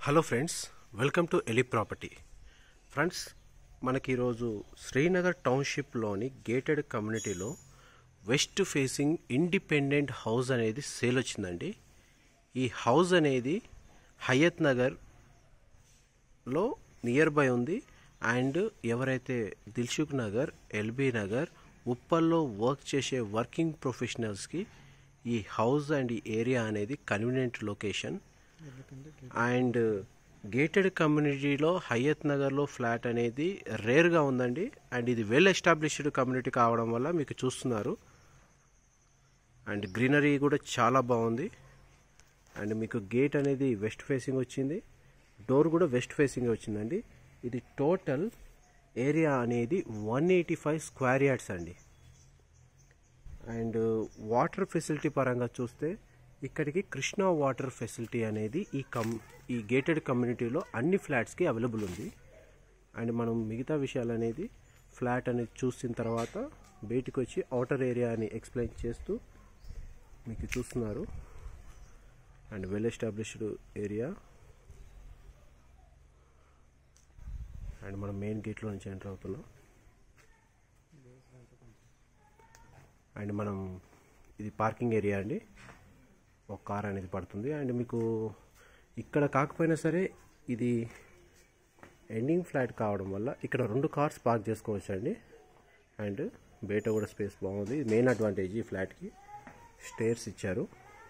hello friends welcome to ఎలి property friends మనకి ఈరోజు శ్రీనగర్ టౌన్షిప్లోని గేటెడ్ కమ్యూనిటీలో వెస్ట్ ఫేసింగ్ ఇండిపెండెంట్ హౌస్ అనేది సేల్ వచ్చిందండి ఈ హౌస్ అనేది హయత్ నగర్లో నియర్ బై ఉంది అండ్ ఎవరైతే దిల్సుఖ్ నగర్ ఎల్బీ నగర్ ఉప్పల్లో వర్క్ చేసే వర్కింగ్ ప్రొఫెషనల్స్కి ఈ హౌస్ అండ్ ఈ ఏరియా అనేది కన్వీనియంట్ లొకేషన్ అండ్ గేటెడ్ కమ్యూనిటీలో హయత్ నగర్లో ఫ్లాట్ అనేది రేర్గా ఉందండి అండ్ ఇది వెల్ ఎస్టాబ్లిష్డ్ కమ్యూనిటీ కావడం వల్ల మీకు చూస్తున్నారు అండ్ గ్రీనరీ కూడా చాలా బాగుంది అండ్ మీకు గేట్ అనేది వెస్ట్ ఫేసింగ్ వచ్చింది డోర్ కూడా వెస్ట్ ఫేసింగ్ వచ్చిందండి ఇది టోటల్ ఏరియా అనేది one eighty five square yards అండి అండ్ వాటర్ ఫెసిలిటీ పరంగా చూస్తే ఇక్కడికి కృష్ణా వాటర్ ఫెసిలిటీ అనేది ఈ కమ్ ఈ గేటెడ్ కమ్యూనిటీలో అన్ని ఫ్లాట్స్కి అవైలబుల్ ఉంది అండ్ మనం మిగతా విషయాలు అనేది ఫ్లాట్ అనేది చూసిన తర్వాత బయటికి వచ్చి అవుటర్ ఏరియా అని ఎక్స్ప్లెయిన్ చేస్తూ మీకు చూస్తున్నారు and well established area and మనం మెయిన్ గేట్లో నుంచి ఎంటర్ అవుతున్నాం అండ్ మనం ఇది పార్కింగ్ ఏరియా అండి ఒక కార్ అనేది పడుతుంది అండ్ మీకు ఇక్కడ కాకపోయినా సరే ఇది ఎండింగ్ ఫ్లాట్ కావడం వల్ల ఇక్కడ రెండు కార్స్ పార్క్ చేసుకోవచ్చు అండి అండ్ బయట కూడా స్పేస్ బాగుంది మెయిన్ అడ్వాంటేజ్ ఈ ఫ్లాట్కి స్టేర్స్ ఇచ్చారు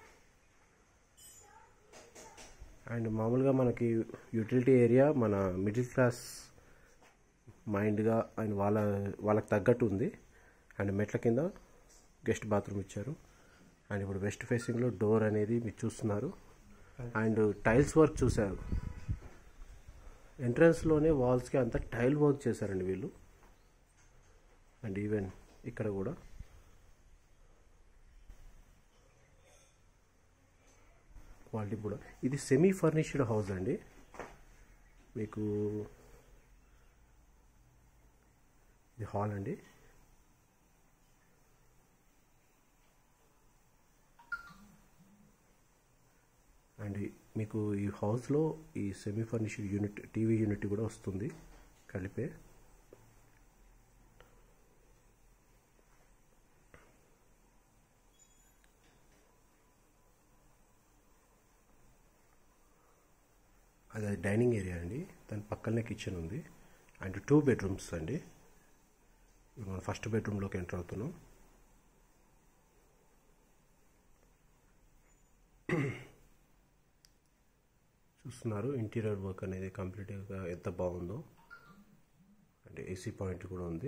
అండ్ మామూలుగా మనకి యూటిలిటీ ఏరియా మన మిడిల్ క్లాస్ మైండ్గా అండ్ వాళ్ళ వాళ్ళకి తగ్గట్టు ఉంది అండ్ మెట్ల కింద గెస్ట్ బాత్రూమ్ ఇచ్చారు అండ్ ఇప్పుడు వెస్ట్ ఫేసింగ్లో డోర్ అనేది మీరు చూస్తున్నారు అండ్ టైల్స్ వర్క్ చూశారు ఎంట్రన్స్లోనే వాల్స్కి అంతా టైల్ వర్క్ చేశారండి వీళ్ళు అండ్ ఈవెన్ ఇక్కడ కూడా క్వాలిటీ కూడా ఇది సెమీ ఫర్నిష్డ్ హౌస్ అండి మీకు ఇది హాల్ అండి అండ్ మీకు ఈ హౌస్లో ఈ semi furnished unit TV unit కూడా వస్తుంది కలిపే అది డైనింగ్ ఏరియా అండి దాని పక్కనే కిచెన్ ఉంది అండ్ టూ బెడ్రూమ్స్ అండి మనం ఫస్ట్ బెడ్రూమ్లోకి ఎంటర్ అవుతున్నాం చూస్తున్నారు ఇంటీరియర్ వర్క్ అనేది కంప్లీట్గా ఎంత బాగుందో అంటే ఏసీ పాయింట్ కూడా ఉంది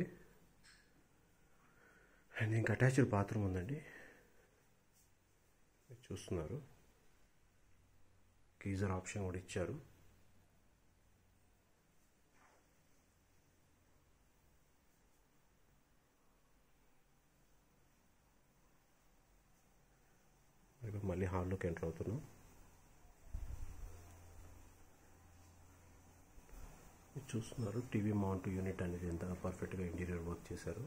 అండ్ ఇంకా అటాచ్డ్ బాత్రూమ్ ఉందండి చూస్తున్నారు గీజర్ ఆప్షన్ కూడా ఇచ్చారు మళ్ళీ హాల్లోకి ఎంటర్ అవుతున్నాం చూస్తున్నారు టీవీ మౌంట్ యూనిట్ అనేది ఎంత పర్ఫెక్ట్గా ఇంటీరియర్ వర్క్ చేశారు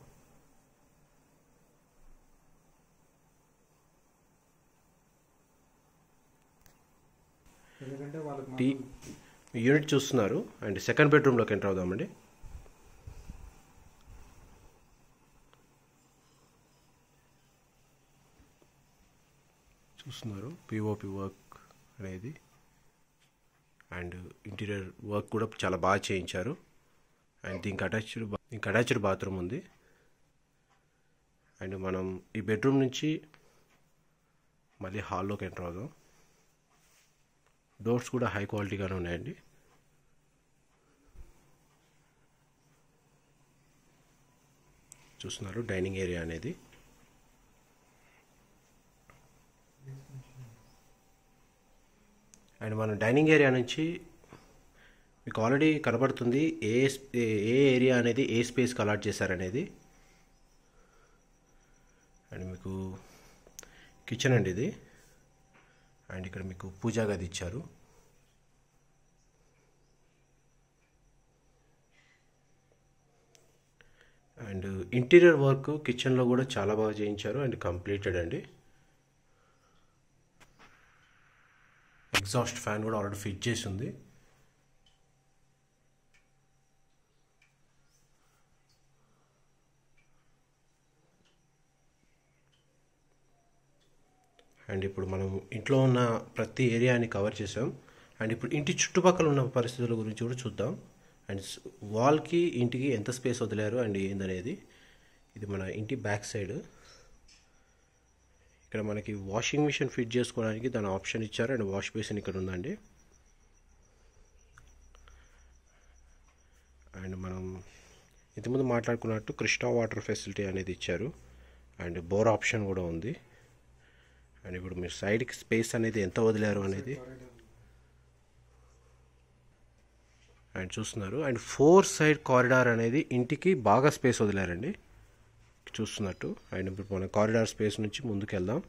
ఎందుకంటే వాళ్ళకి టీ యూనిట్ చూస్తున్నారు అండ్ సెకండ్ బెడ్రూమ్లోకి ఎంటర్ అవుదామండి చూస్తున్నారు పిఓపి వర్క్ అనేది అండ్ ఇంటీరియర్ వర్క్ కూడా చాలా బాగా చేయించారు అండ్ దీనికి అటాచ్డ్ దీనికి అటాచ్డ్ బాత్రూమ్ ఉంది అండ్ మనం ఈ బెడ్రూమ్ నుంచి మళ్ళీ హాల్లోకి ఎంటర్ అవుదాం డోర్స్ కూడా హై క్వాలిటీగానే ఉన్నాయండి చూస్తున్నారు డైనింగ్ ఏరియా అనేది అండ్ మన డైనింగ్ ఏరియా నుంచి మీకు ఆల్రెడీ కనబడుతుంది ఏ ఏ ఏరియా అనేది ఏ స్పేస్కి అలాట్ చేశారనేది అండ్ మీకు కిచెన్ అండి ఇది అండ్ ఇక్కడ మీకు పూజా గది ఇచ్చారు అండ్ ఇంటీరియర్ వర్క్ కిచెన్లో కూడా చాలా బాగా చేయించారు అండ్ కంప్లీటెడ్ అండి ఎగ్జాస్ట్ ఫ్యాన్ కూడా ఆల్రెడీ ఫిట్ చేసి ఉంది అండ్ ఇప్పుడు మనం ఇంట్లో ఉన్న ప్రతి ఏరియాని కవర్ చేసాం అండ్ ఇప్పుడు ఇంటి చుట్టుపక్కల ఉన్న పరిస్థితుల గురించి కూడా చూద్దాం అండ్ స్- వాల్కి ఇంటికి ఎంత స్పేస్ వదిలారు అండ్ ఏందనేది ఇది మన ఇంటి బ్యాక్ సైడ్ ఇక్కడ మనకి వాషింగ్ మిషన్ ఫిట్ చేసుకోవడానికి దాని ఆప్షన్ ఇచ్చారు అండ్ వాష్ బేసిన్ ఇక్కడ ఉందండి అండ్ మనం ఇంతకుముందు మాట్లాడుకున్నట్టు కృష్ణా వాటర్ ఫెసిలిటీ అనేది ఇచ్చారు అండ్ బోర్ ఆప్షన్ కూడా ఉంది అండ్ ఇప్పుడు మీరు సైడ్కి స్పేస్ అనేది ఎంత వదిలారు అనేది అండ్ చూస్తున్నారు అండ్ ఫోర్ సైడ్ కారిడార్ అనేది ఇంటికి బాగా స్పేస్ వదిలారండి చూస్తున్నట్టు అండ్ ఇప్పుడు మన కారిడార్ స్పేస్ నుంచి ముందుకు వెళ్దాం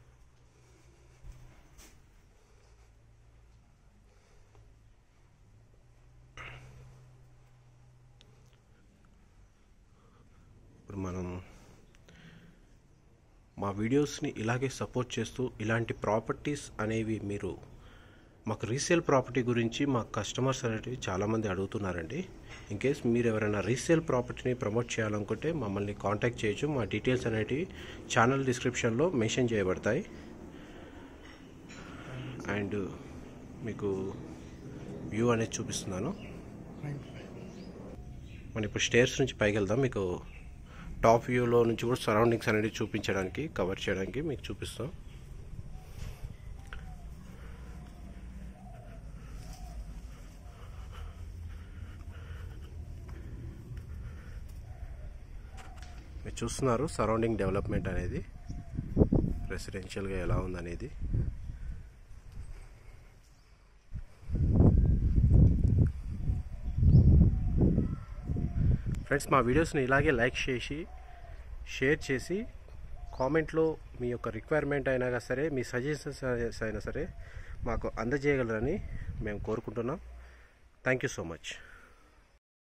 ఇప్పుడు మనం మా వీడియోస్ని ఇలాగే సపోర్ట్ చేస్తూ ఇలాంటి ప్రాపర్టీస్ అనేవి మీరు మాకు రీసేల్ ప్రాపర్టీ గురించి మా కస్టమర్స్ అనేటివి చాలామంది అడుగుతున్నారండి ఇన్ కేస్ మీరు ఎవరైనా రీసేల్ ప్రాపర్టీని ప్రమోట్ చేయాలనుకుంటే మమ్మల్ని కాంటాక్ట్ చేయొచ్చు మా డీటెయిల్స్ అనేటివి ఛానల్ డిస్క్రిప్షన్లో మెన్షన్ చేయబడతాయి అండ్ మీకు వ్యూ అనేది చూపిస్తున్నాను మనం ఇప్పుడు స్టేర్స్ నుంచి పైకి వెళ్దాం మీకు టాప్ వ్యూలో నుంచి కూడా సరౌండింగ్స్ అనేది చూపించడానికి కవర్ చేయడానికి మీకు చూపిస్తాం మీరు చూస్తున్నారు సరౌండింగ్ డెవలప్మెంట్ అనేది రెసిడెన్షియల్గా ఎలా ఉందనేది ఫ్రెండ్స్ మా వీడియోస్ని ఇలాగే లైక్ చేసి షేర్ చేసి కామెంట్లో మీ యొక్క రిక్వైర్మెంట్ అయినా సరే మీ సజెషన్స్ అయినా సరే మాకు అందజేయగలరని మేము కోరుకుంటున్నాం థ్యాంక్ యూ సో మచ్